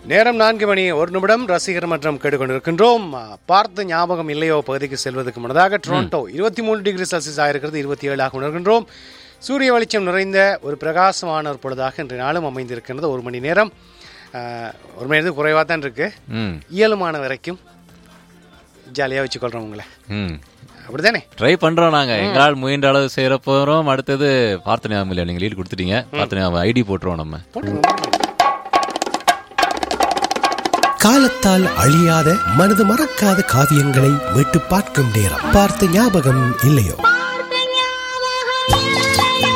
நேரம் நான்கு மணி ஒரு நிமிடம் ரசிகர் மன்றம் கேட்டுக்கொண்டிருக்கின்றோம் பார்த்து ஞாபகம் இல்லையோ பகுதிக்கு செல்வதற்கு முன்னதாக டொரண்டோ இருபத்தி மூணு டிகிரி செல்சியஸ் ஆயிருக்கிறது இருபத்தி ஏழாக உணர்கின்றோம் சூரிய வெளிச்சம் நிறைந்த ஒரு பிரகாசமான ஒரு பொழுதாக இன்றைய நாளும் அமைந்திருக்கின்றது ஒரு மணி நேரம் ஆஹ், ஒரு மணி நேரத்துக்கு குறைவாக தான் இருக்கு ம் இயலுமான வரைக்கும் ஜாலியாக வச்சுக்கொள்கிறோம் உங்களை ம் அப்படிதானே ட்ரை பண்றோம் நாங்க எங்களால் முயன்ற அளவு செய்யற போறோம் அடுத்தது பார்த்த ஞாபகம் இல்லையா நீங்க லீட் கொடுத்துட்டீங்க பார்த்த ஞாபகம் ஐடி போட்டுருவோம் நம்ம போட்டுருங்க காலத்தால் அழியாத மனது மறக்காத காவியங்களை மீட்டு பார்க்கும் நேரம் பார்த்த ஞாபகம் இல்லையோ பார்த்த ஞாபகம் இல்லையோ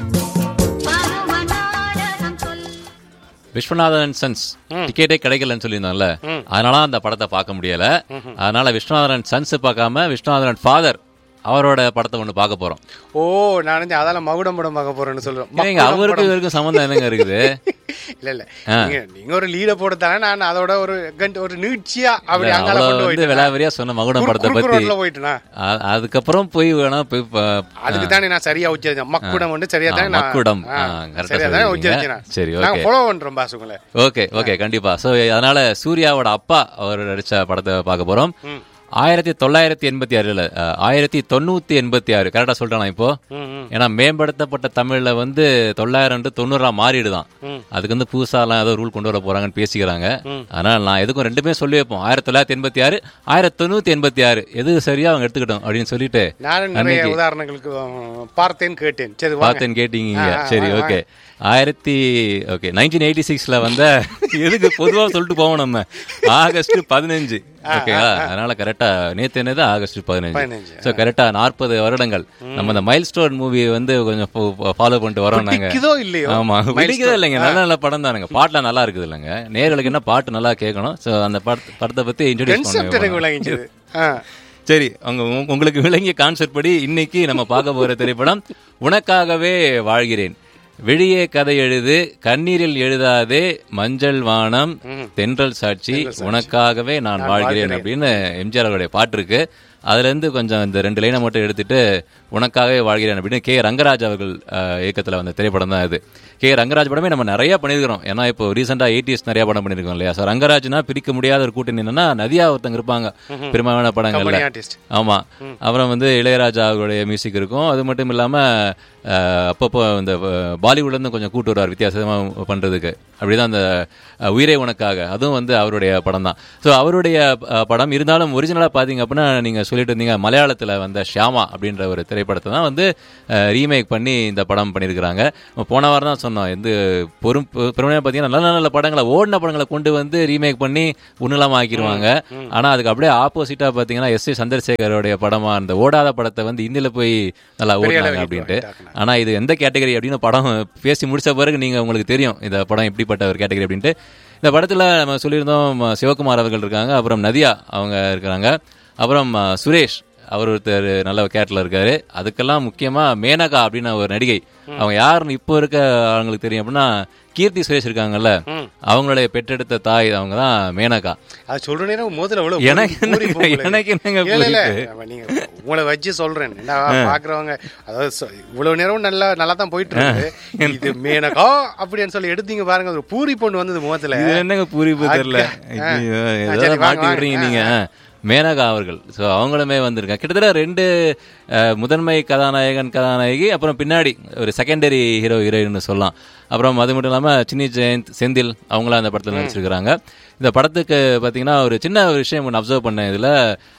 பருவ நாடகம் சொல் விஸ்வநாதன் சன்ஸ் டிக்கெட்டே கிடைக்கலன்னு சொல்லியிருந்தாங்கல்ல அதனால அந்த படத்தை பார்க்க முடியல அதனால விஸ்வநாதன் சன்ஸ் பார்க்காம விஸ்வநாதன் ஃபாதர் அவரோட படத்தை ஒன்று பார்க்க போறோம் ஓ நான் நினைச்சேன் அதால மகுடம் படம் பார்க்க போறேன்னு சொல்றேன் ஏங்க அவருக்கு இவருக்கும் சம்மந்தம் என்னங்க இருக்குது இல்ல இல்ல நீங்க நீங்க ஒரு லீட போட்டுத்தானே நான் அதோட ஒரு கண்ட் ஒரு நீட்சியா அப்படி அங்கால அவ்வளவு கொண்டு வந்து போயிட்டேன் விலாவரியா சொன்ன மகுடம் குறு- படத்தை குறுக்கு பத்தி ரோட்ல போயிட்டேனா அ- அதுக்கப்புறம் போய் வேணா போய் ப- அதுக்கு தானே நான் சரியா உச்சரிச்சேன் மக்குடம் வந்து சரியா ஆ, தானே நான் மக்குடம். ஆ, ஆ, correct ஆ சரியா தானே சொல்லிருக்கீங்க. உச்சரிச்சேன் சரி, நாங்க okay. ஃபாலோ பண்றோம் பாஸ் உங்களை ஓகே ஓகே கண்டிப்பா சோ அதனால சூர்யாவோட அப்பா அவர் நடிச்ச படத்தை பார்க்க போறோம் ஆயிரத்தி தொள்ளாயிரத்தி எண்பத்தி ஆறுல அஹ், ஆயிரத்தி தொண்ணூத்தி எண்பத்தி ஆறு கரெக்டா சொல்றேன் இப்போ ஏன்னா மேம்படுத்தப்பட்ட தமிழ்ல வந்து தொள்ளாயிரம் தொண்ணூறா மாறிடுதான் அதுக்கு வந்து புதுசாலாம் ஏதோ ரூல் கொண்டு வர போறாங்கன்னு பேசிக்கிறாங்க அதனால நான் எதுக்கும் ரெண்டுமே சொல்லி வைப்போம் ஆயிரத்தி தொள்ளாயிரத்தி எண்பத்தி ஆறு ஆயிரத்தி தொண்ணூத்தி எண்பத்தி ஆறு எது சரியா அவங்க எடுத்துக்கிட்டோம் அப்படின்னு சொல்லிட்டு நானும் நிறைய உதாரணங்களுக்கு உம், பார்த்தேன் கேட்டேன் சரி வாங்க பார்த்தேன் கேட்டீங்க ஆ, ஆ, சரி வாங்க, ஓகே ஆயிரத்தி ஓகே நைன்டீன் எயிட்டி சிக்ஸ்ல வந்த எதுக்கு பொதுவா சொல்லிட்டு போவோம் நம்ம ஆகஸ்ட் பதினஞ்சு ஓகேவா அதனால கரெக்டா நேத்து என்னது ஆகஸ்ட் பதினஞ்சு பதினஞ்சு, சோ கரெக்டா நாற்பது வருடங்கள் நம்ம இந்த மைல் ஸ்டோன் மூவி வந்து கொஞ்சம் ஃபாலோ பண்ணிட்டு வரோம் நாங்க பிடிக்குதோ இல்லையோ ஆமா பிடிக்குதோ இல்லைங்க நல்ல நல்ல படம் தானுங்க பாட்டுலாம் நல்லா இருக்குது இல்லைங்க நேர்களுக்கு என்ன பாட்டு நல்லா கேட்கணும் சோ அந்த படத்- படத்தை பத்தி இன்ட்ரோடியூஸ் கன்செப்ட் எனக்கு பண்ணுவோம் விளங்கிச்சது ஆ சரி உங்க உங்க- உங்களுக்கு விளங்கிய கான்செப்ட் படி இன்னைக்கு நம்ம பார்க்க போற திரைப்படம் உனக்காகவே வாழ்கிறேன் வெளியே கதை எழுது கண்ணீரில் எழுதாதே மஞ்சள் வானம் தென்றல் சாட்சி உனக்காகவே நான் வாழ்கிறேன் அப்படின்னு எம்ஜிஆர் அவருடைய பாட்டு இருக்கு அதுல இருந்து கொஞ்சம் இந்த ரெண்டு லைனை மட்டும் எடுத்துட்டு உனக்காகவே வாழ்கிறேன் அப்படின்னு கே ரங்கராஜ் அவர்கள் அஹ், இயக்கத்துல வந்த திரைப்படம் தான் இது கே ரங்கராஜ் படமே நம்ம நிறைய பண்ணியிருக்கிறோம் ஏன்னா இப்போ ரீசெண்டா எயிட்டிஸ் நிறைய படம் பண்ணியிருக்கோம் இல்லையா ஸோ ரங்கராஜ்னா பிரிக்க முடியாத ஒரு கூட்டணி என்னன்னா நதியா ஒருத்தங்க இருப்பாங்க பெரும்பாலான படங்கள்ல கம்பெனி ஆர்டிஸ்ட் ஆமா அப்புறம் வந்து இளையராஜா அவருடைய மியூசிக் இருக்கும் அது மட்டும் இல்லாம அஹ், அப்பப்போ இந்த அஹ், பாலிவுட்ல இருந்து கொஞ்சம் கூட்டு வருவார் வித்தியாசமா பண்றதுக்கு அப்படிதான் அந்த அஹ், உயிரே உனக்காக அதுவும் வந்து அவருடைய படம் தான் ஸோ அவருடைய அஹ், படம் இருந்தாலும் ஒரிஜினலா பாத்தீங்க அப்படின்னா நீங்க சொல்லிட்டு இருந்தீங்க மலையாளத்துல வந்த ஷியாமா அப்படின்ற ஒரு திரைப்படத்தை தான் வந்து ரீமேக் பண்ணி இந்த படம் பண்ணியிருக்கிறாங்க போன வாரம் தான் சொன்னோம் எந்த பொறும் பெருமையாக பார்த்தீங்கன்னா நல்ல நல்ல படங்களை ஓடின படங்களை கொண்டு வந்து ரீமேக் பண்ணி உன்னலமா ஆக்கிடுவாங்க ஆனா அதுக்கு அப்படியே ஆப்போசிட்டா பாத்தீங்கன்னா எஸ் ஏ சந்திரசேகரோடைய படமா அந்த ஓடாத படத்தை வந்து இந்தியில போய் நல்லா ஓடினாங்க அப்படின்ட்டு ஆனா இது எந்த கேட்டகரி அப்படின்னு படம் பேசி முடிச்ச பிறகு நீங்க உங்களுக்கு தெரியும் இந்த படம் எப்படிப்பட்ட ஒரு கேட்டகரி அப்படின்ட்டு இந்த படத்துல நம்ம சொல்லியிருந்தோம் சிவகுமார் அவர்கள் இருக்காங்க அப்புறம் நதியா அவங்க இருக்கிறாங்க அப்புறம் அஹ், சுரேஷ் அவர் ஒருத்தர் நல்ல கேட்டில் இருக்காரு அதுக்கெல்லாம் முக்கியமா மேனகா அப்படின்னு ஒரு நடிகை அவங்க யாருன்னு இப்போ இருக்க அவங்களுக்கு தெரியும் அப்படின்னா கீர்த்தி சுரேஷ் இருக்காங்கல்ல அவங்களுடைய பெற்றெடுத்த தாய் அவங்க தான் மேனகா அது சொல்ற நேரம் முதல்ல எவ்வளவு எனக்கு பூரி என்னங்க- பூங்குழலி. எனக்கு என்னங்க இல்ல, இல்ல, பூரிப்பு? நம்ம நீங்க உங்களை வச்சு சொல்றேன் என்ன பாக்குறவங்க அதாவது சொ- இவ்வளவு நேரம் நல்லா நல்லா தான் போயிட்டு இருக்கு இது மேனகா அப்படின்னு சொல்லி எடுத்தீங்க பாருங்க ஒரு பூரி பொண்ணு வந்தது முகத்துல இது என்னங்க பூரிப்பு தெரியல ஆ. ஐயோ, ஆ, ஏதோ சரி, வாங்க, மாட்டி வாங்க. விடுறீங்க ஆ, நீங்க மேனகா அவர்கள் ஸோ அவங்களுமே வந்திருக்காங்க கிட்டத்தட்ட ரெண்டு அஹ், முதன்மை கதாநாயகன் கதாநாயகி அப்புறம் பின்னாடி ஒரு செகண்டரி ஹீரோ ஹீரோயின்னு சொல்லலாம் அப்புறம் அது மட்டும் இல்லாமல் சின்னி ஜெயந்த் செந்தில் அவங்களாம் அந்த படத்தில் நடிச்சிருக்கிறாங்க இந்த படத்துக்கு பார்த்தீங்கன்னா ஒரு சின்ன ஒரு விஷயம் ஒன்று அப்சர்வ் பண்ணேன் இதில்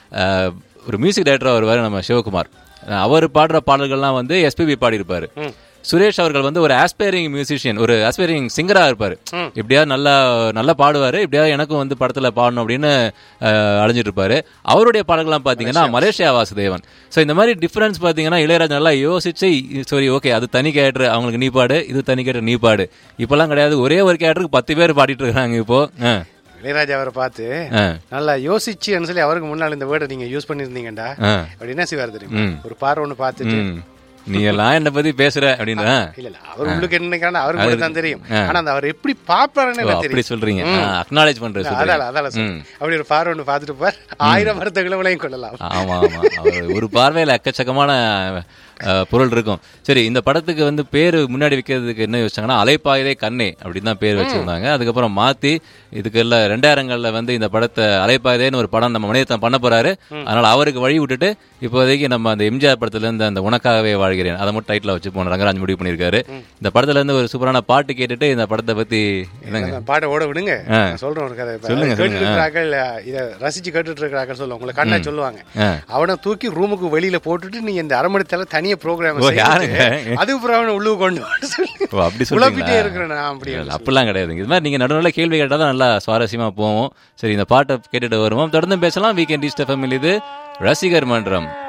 ஒரு மியூசிக் டைரக்டராக வருவார் நம்ம சிவகுமார் அவர் பாடுற பாடல்கள்லாம் வந்து எஸ்பிபி பாடியிருப்பாரு சுரேஷ் அவர்கள் வந்து ஒரு ஆஸ்பைரிங் மியூசிஷியன் ஒரு ஆஸ்பைரிங் சிங்கரா இருப்பாரு எப்படியாவது நல்லா நல்லா பாடுவாரு எப்படியாவது எனக்கும் வந்து படத்துல பாடணும் அப்படின்னு அஹ், அலைஞ்சிட்டு இருப்பாரு அவருடைய பாடல்கள்லாம் பாத்தீங்கன்னா மலேசியா வாசுதேவன் சோ இந்த மாதிரி டிஃபரன்ஸ் பாத்தீங்கன்னா இளையராஜா நல்லா யோசிச்சு சரி ஓகே அது தனி கேரக்டர் அவங்களுக்கு நீ பாடு இது தனி கேரக்டர் நீ பாடு இப்பெல்லாம் கிடையாது ஒரே ஒரு கேரக்டருக்கு பத்து பேர் பாடிட்டு இருக்காங்க இப்போ அஹ், இளையராஜா அவரை பார்த்து அஹ், நல்லா யோசிச்சுன்னு சொல்லி அவருக்கு முன்னால இந்த வேர்டை நீங்க யூஸ் பண்ணிருந்தீங்கடா அஹ். அப்படி என்ன செய்வார் தெரியும் ஒரு பார்வை ஒண்ணு பார்த்துட்டு ம். நீ எல்லாம் என்ன பத்தி பேசுற அப்படின்னு அஹ். இல்ல இல்ல அவர் உங்களுக்கு என்ன நினைக்கிறான்னு அவருக்கு மட்டும் தான் தெரியும் ஆனா அந்த அவர் எப்படி பாப்பாருன்னு ஓ, எனக்கு அப்படி தெரியும் சொல்றீங்க அக்னாலேஜ் பண்ற அதால சொல்றீங்க அதால சொல்றேன். அப்படி ஒரு பார்வை ஒண்ணு பார்த்துட்டு பார் ஆயிரம் மருத்துவங்களை விளையும் கொள்ளலாம் ஆமா ஆமா அவர் ஒரு பார்வையில எக்கச்சக்கமான அஹ், பொருள் இருக்கும் சரி இந்த படத்துக்கு வந்து பேர் முன்னாடி வைக்கிறதுக்கு என்ன யோசிச்சாங்கன்னா அலைப்பாயுதே கண்ணே அப்படின்னு தான் பேர் வச்சிருந்தாங்க அதுக்கப்புறம் மாத்தி இதுக்கு எல்லாம் ரெண்டாயிரங்கள்ல வந்து இந்த படத்தை அலைப்பாயுதேன்னு ஒரு படம் நம்ம மணியத்தன் பண்ண போறாரு அதனால அவருக்கு வழி விட்டுட்டு இப்போதைக்கு நம்ம அந்த எம்ஜிஆர் படத்துல இருந்து அந்த உனக்காகவே வாழ்கிறேன் அதை மட்டும் டைட்டில் வச்சு போன ரங்கராஜ் முடிவு பண்ணியிருக்காரு இந்த படத்துல இருந்து ஒரு சூப்பரான பாட்டு கேட்டுட்டு இந்த படத்தை பத்தி என்னங்க அந்த பாட்டை ஓட விடுங்க ஆ. நான் சொல்றேன் ஒரு கதை இப்ப சொல்லுங்க, கேட்டுட்டு சொல்லுங்க. இருக்கிறார்கள் இதை ரசிச்சு கேட்டுட்டு இருக்கிறார்கள் சொல்லுவாங்க உங்களை கண்ணா சொல்லுவாங்க ஆ. அவனை தூக்கி ரூமுக்கு வெளியில போட்டுட்டு நீ இந்த அரை மணி நேரத்துல தனியா ப்ரோக்ராம் ஓ, யாருங்க? அதுக்கப்புறம் அவனை உள்ளுக்கு கொண்டு வான்னு சொல்லி ஓ அப்படி குழப்பிட்டே சொல்றீங்களா இருக்கிறேன் நான் அப்படி இல்ல, அப்படிலாம் கிடையாதுங்க இது மாதிரி நீங்க நடுவில் கேள்வி கேட்டால் தான் நல்லா சுவாரஸ்யமா போவோம் சரி இந்த பாட்டை கேட்டுட்டு வருவோம் தொடர்ந்து பேசலாம் வீக்கெண்ட் ஈஸ்ட் எஃப்எம் இது ரசிகர் மன்றம்